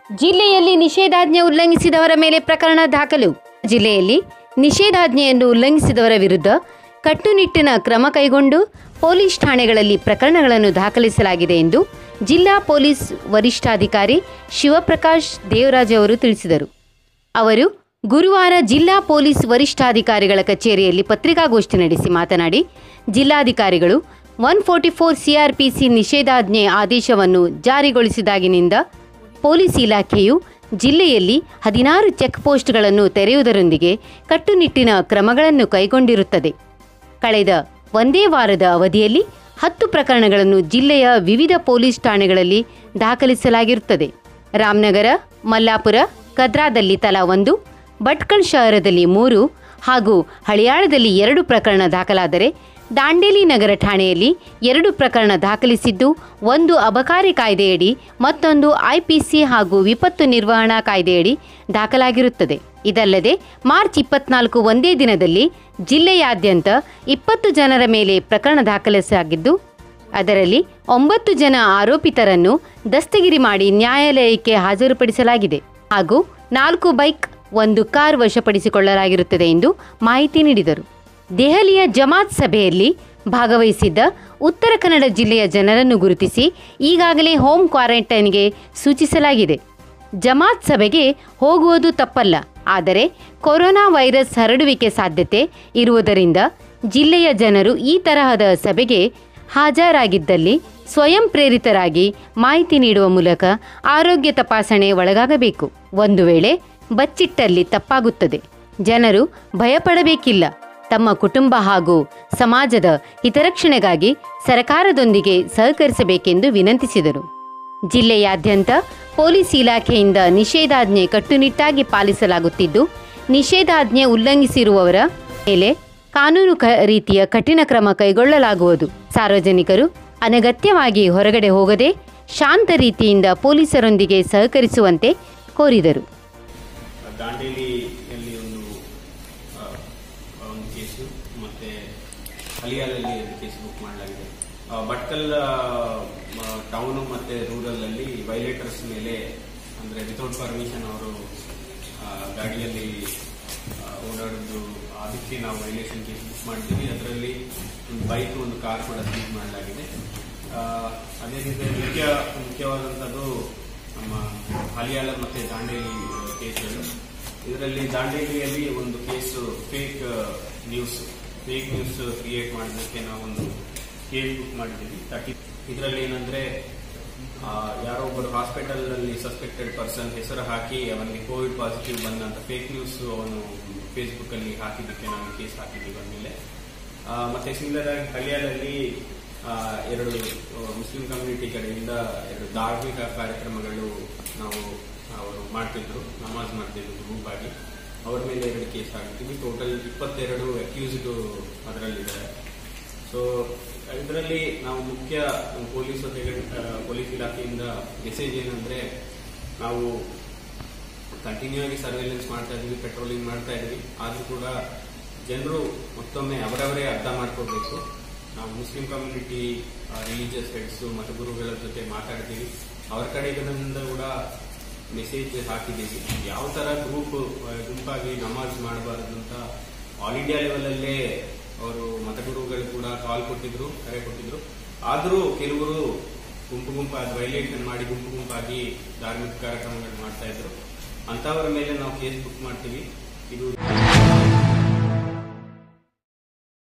ಜಿಲ್ಲೆಯಲ್ಲಿ ನಿಷೇಧಾಜ್ಞೆ ಉಲ್ಲಂಘಿಸಿದವರ ಮೇಲೆ ಪ್ರಕರಣ ದಾಖಲು ಜಿಲ್ಲೆಯಲ್ಲಿ ನಿಷೇಧಾಜ್ಞೆಯನ್ನು ಉಲ್ಲಂಘಿಸಿದವರ ವಿರುದ್ಧ ಕಟ್ಟುನಿಟ್ಟಿನ ಕ್ರಮ ಕೈಗೊಂಡು ಪೊಲೀಸ್ ಠಾಣೆಗಳಲ್ಲಿ ಪ್ರಕರಣಗಳನ್ನು ದಾಖಲಿಸಲಾಗಿದೆ ಎಂದು ಜಿಲ್ಲಾ ಪೊಲೀಸ್ ವರಿಷ್ಠಾಧಿಕಾರಿ ಶಿವಪ್ರಕಾಶ್ ದೇವರಾಜ್ ಅವರು ತಿಳಿಸಿದರು ಅವರು ಗುರುವಾರ ಜಿಲ್ಲಾ ಪೊಲೀಸ್ ವರಿಷ್ಠಾಧಿಕಾರಿಗಳ ಕಚೇರಿಯಲ್ಲಿ ಪತ್ರಿಕಾಗೋಷ್ಠಿ ನಡೆಸಿ ಮಾತನಾಡಿ ಜಿಲ್ಲಾಧಿಕಾರಿಗಳು ಒನ್ ಫೋರ್ಟಿ ಫೋರ್ ಸಿಆರ್ಪಿಸಿ ನಿಷೇಧಾಜ್ಞೆ ಆದೇಶವನ್ನು ಜಾರಿಗೊಳಿಸಿದಾಗಿನಿಂದ ಪೊಲೀಸ್ ಇಲಾಖೆಯು ಜಿಲ್ಲೆಯಲ್ಲಿ ಹದಿನಾರು ಚೆಕ್ ಪೋಸ್ಟ್ಗಳನ್ನು ತೆರೆಯುವುದರೊಂದಿಗೆ ಕಟ್ಟುನಿಟ್ಟಿನ ಕ್ರಮಗಳನ್ನು ಕೈಗೊಂಡಿರುತ್ತದೆ ಕಳೆದ ಒಂದೇ ವಾರದ ಅವಧಿಯಲ್ಲಿ ಹತ್ತು ಪ್ರಕರಣಗಳನ್ನು ಜಿಲ್ಲೆಯ ವಿವಿಧ ಪೊಲೀಸ್ ಠಾಣೆಗಳಲ್ಲಿ ದಾಖಲಿಸಲಾಗಿರುತ್ತದೆ ರಾಮನಗರ ಮಲ್ಲಾಪುರ ಕದ್ರಾದಲ್ಲಿ ತಲಾ ಒಂದು ಭಟ್ಕಳ್ ಶಹರದಲ್ಲಿ ಮೂರು ಹಾಗೂ ಹಳಿಯಾಳದಲ್ಲಿ ಎರಡು ಪ್ರಕರಣ ದಾಖಲಾದರೆ ದಾಂಡೇಲಿ ನಗರ ಠಾಣೆಯಲ್ಲಿ ಎರಡು ಪ್ರಕರಣ ದಾಖಲಿಸಿದ್ದು ಒಂದು ಅಬಕಾರಿ ಕಾಯ್ದೆಯಡಿ ಮತ್ತೊಂದು ಐಪಿಸಿ ಹಾಗೂ ವಿಪತ್ತು ನಿರ್ವಹಣಾ ಕಾಯ್ದೆಯಡಿ ದಾಖಲಾಗಿರುತ್ತದೆ ಇದಲ್ಲದೆ ಮಾರ್ಚ್ ಇಪ್ಪತ್ನಾಲ್ಕು ಒಂದೇ ದಿನದಲ್ಲಿ ಜಿಲ್ಲೆಯಾದ್ಯಂತ ಇಪ್ಪತ್ತು ಜನರ ಮೇಲೆ ಪ್ರಕರಣ ದಾಖಲಿಸಲಾಗಿದ್ದು ಅದರಲ್ಲಿ ಒಂಬತ್ತು ಜನ ಆರೋಪಿತರನ್ನು ದಸ್ತಗಿರಿ ಮಾಡಿ ನ್ಯಾಯಾಲಯಕ್ಕೆ ಹಾಜರುಪಡಿಸಲಾಗಿದೆ ಹಾಗೂ ನಾಲ್ಕು ಬೈಕ್ ಒಂದು ಕಾರ್ ವಶಪಡಿಸಿಕೊಳ್ಳಲಾಗಿರುತ್ತದೆ ಎಂದು ಮಾಹಿತಿ ನೀಡಿದರು ದೆಹಲಿಯ ಜಮಾತ್ ಸಭೆಯಲ್ಲಿ ಭಾಗವಹಿಸಿದ್ದ ಉತ್ತರ ಕನ್ನಡ ಜಿಲ್ಲೆಯ ಜನರನ್ನು ಗುರುತಿಸಿ ಈಗಾಗಲೇ ಹೋಮ್ ಕ್ವಾರಂಟೈನ್ಗೆ ಸೂಚಿಸಲಾಗಿದೆ ಜಮಾತ್ ಸಭೆಗೆ ಹೋಗುವುದು ತಪ್ಪಲ್ಲ ಆದರೆ ಕೊರೋನಾ ವೈರಸ್ ಹರಡುವಿಕೆ ಸಾಧ್ಯತೆ ಇರುವುದರಿಂದ ಜಿಲ್ಲೆಯ ಜನರು ಈ ತರಹದ ಸಭೆಗೆ ಹಾಜರಾಗಿದ್ದಲ್ಲಿ ಸ್ವಯಂ ಪ್ರೇರಿತರಾಗಿ ಮಾಹಿತಿ ನೀಡುವ ಮೂಲಕ ಆರೋಗ್ಯ ತಪಾಸಣೆ ಒಳಗಾಗಬೇಕು ಒಂದು ವೇಳೆ ಬಚ್ಚಿಟ್ಟಲ್ಲಿ ತಪ್ಪಾಗುತ್ತದೆ ಜನರು ಭಯಪಡಬೇಕಿಲ್ಲ ತಮ್ಮ ಕುಟುಂಬ ಹಾಗೂ ಸಮಾಜದ ಹಿತರಕ್ಷಣೆಗಾಗಿ ಸರ್ಕಾರದೊಂದಿಗೆ ಸಹಕರಿಸಬೇಕೆಂದು ವಿನಂತಿಸಿದರು ಜಿಲ್ಲೆಯಾದ್ಯಂತ ಪೊಲೀಸ್ ಇಲಾಖೆಯಿಂದ ನಿಷೇಧಾಜ್ಞೆ ಕಟ್ಟುನಿಟ್ಟಾಗಿ ಪಾಲಿಸಲಾಗುತ್ತಿದ್ದು ನಿಷೇಧಾಜ್ಞೆ ಉಲ್ಲಂಘಿಸಿರುವವರ ಮೇಲೆ ಕಾನೂನು ಕ ರೀತಿಯ ಕಠಿಣ ಕ್ರಮ ಕೈಗೊಳ್ಳಲಾಗುವುದು ಸಾರ್ವಜನಿಕರು ಅನಗತ್ಯವಾಗಿ ಹೊರಗಡೆ ಹೋಗದೆ ಶಾಂತ ರೀತಿಯಿಂದ ಪೊಲೀಸರೊಂದಿಗೆ ಸಹಕರಿಸುವಂತೆ ಕೋರಿದರು ದಾಂಡೇಲಿಯಲ್ಲಿ ಒಂದು ಆ, ಒಂದು ಕೇಸು ಮತ್ತೆ ಹಲಿಯಾಲಲ್ಲಿ ಒಂದು ಕೇಸ್ ಬುಕ್ ಮಾಡಲಾಗಿದೆ ಆ, ಭಟ್ಕಲ್ ಟೌನು ಮತ್ತೆ ರೂರಲ್ ಅಲ್ಲಿ ವೈಲೇಟರ್ಸ್ ಮೇಲೆ ಅಂದ್ರೆ ವಿತೌಟ್ ಪರ್ಮಿಷನ್ ಅವರು ಆ, ಗಾಡಿಯಲ್ಲಿ ಆ, ಓಡಾಡೋದು ಅದಕ್ಕೆ ನಾವು ವೈಲೇಷನ್ ಕೇಸ್ ಬುಕ್ ಮಾಡಿದ್ದೀವಿ ಅದರಲ್ಲಿ ಒಂದು ಬೈಕ್ ಒಂದು ಕಾರ್ ಕೂಡ ಸೀಸ್ ಮಾಡಲಾಗಿದೆ ಆ, ಅದೇ ರೀತಿ ಮುಖ್ಯ ಮುಖ್ಯವಾದಂಥದ್ದು ನಮ್ಮ ಹಲಿಯಾಳ ಮತ್ತೆ ದಾಂಡೇಲಿ ಕೇಸ್ಗಳು ಇದರಲ್ಲಿ ದಾಂಡೇಲಿಯಲ್ಲಿ ಒಂದು case fake news fake news create ಮಾಡೋದಕ್ಕೆ ನಾವೊಂದು ಕೇಸ್ ಬುಕ್ ಮಾಡಿದ್ದೀವಿ ತರ್ಟಿ ಇದರಲ್ಲಿ ಏನಂದ್ರೆ ಆ, ಯಾರೋ ಒಬ್ಬರು ಹಾಸ್ಪಿಟಲ್ ನಲ್ಲಿ ಸಸ್ಪೆಕ್ಟೆಡ್ ಪರ್ಸನ್ ಹೆಸರು ಹಾಕಿ ಅವನಿಗೆ ಕೋವಿಡ್ ಪಾಸಿಟಿವ್ ಬಂದಂತ ಫೇಕ್ ನ್ಯೂಸ್ ಅವನು ಫೇಸ್ಬುಕ್ ಅಲ್ಲಿ ಹಾಕಿದ್ದಕ್ಕೆ ನಾವು ಕೇಸ್ ಹಾಕಿದ್ದೀವಿ ಅಂದಮೇಲೆ ಆ, ಮತ್ತೆ ಸಿಮಿಲರ್ ಆಗಿ ಹಳ್ಳಿಯಲ್ಲಿ ಆ, ಎರಡು ಆ, ಮುಸ್ಲಿಂ ಕಮ್ಯುನಿಟಿ ಕಡೆಯಿಂದ ಎರಡು ಧಾರ್ಮಿಕ ಕಾರ್ಯಕ್ರಮಗಳು ನಾವು ಅವರು ಮಾಡ್ತಿದ್ರು ನಮಾಜ್ ಮಾಡ್ತಿದ್ರು ಗ್ರೂಪ್ ಆಗಿ ಅವರ ಮೇಲೆ ಎರಡು ಕೇಸ್ ಹಾಕಿದ್ದೀವಿ ಟೋಟಲ್ ಇಪ್ಪತ್ತೆರಡು ಅಕ್ಯೂಸ್ಡ್ ಅದರಲ್ಲಿದ್ದಾರೆ ಸೊ ಇದರಲ್ಲಿ ನಾವು ಮುಖ್ಯ ಪೊಲೀಸ್ ಪೊಲೀಸ್ ಇಲಾಖೆಯಿಂದ ಮೆಸೇಜ್ ಏನಂದ್ರೆ ನಾವು ಕಂಟಿನ್ಯೂ ಆಗಿ ಸರ್ವೇಲೆನ್ಸ್ ಮಾಡ್ತಾ ಇದೀವಿ ಪೆಟ್ರೋಲಿಂಗ್ ಮಾಡ್ತಾ ಇದೀವಿ ಆದ್ರೂ ಕೂಡ ಜನರು ಮತ್ತೊಮ್ಮೆ ಅವರವರೇ ಅರ್ಥ ಮಾಡ್ಕೋಬೇಕು ನಾವು ಮುಸ್ಲಿಂ ಕಮ್ಯುನಿಟಿ ರಿಲಿಜಿಯಸ್ ಹೆಡ್ಸ್ ಮತ್ತು ಗುರುಗಳ ಜೊತೆ ಮಾತಾಡ್ತೀವಿ ಅವರ ಕಡೆಗಳಿಂದ ಕೂಡ ಮೆಸೇಜ್ ಹಾಕಿದ್ದೀವಿ ಯಾವ ತರ ಗ್ರೂಪ್ ಗುಂಪಾಗಿ ನಮಾಜ್ ಮಾಡಬಾರದು ಅಂತ ಆಲ್ ಇಂಡಿಯಾ ಲೆವೆಲ್ ಅಲ್ಲೇ ಅವರು ಮತಗುರುಗಳು ಕೂಡ ಕಾಲ್ ಕೊಟ್ಟಿದ್ರು ಕರೆ ಕೊಟ್ಟಿದ್ರು ಆದರೂ ಕೆಲವರು ಗುಂಪು ಗುಂಪಾಗಿ ವೈಲೇಷನ್ ಮಾಡಿ ಗುಂಪು ಗುಂಪಾಗಿ ಧಾರ್ಮಿಕ ಕಾರ್ಯಕ್ರಮಗಳು ಮಾಡ್ತಾ ಇದ್ರು ಅಂತವರ ಮೇಲೆ ನಾವು ಕೇಸ್ ಬುಕ್ ಮಾಡ್ತೀವಿ ಇದು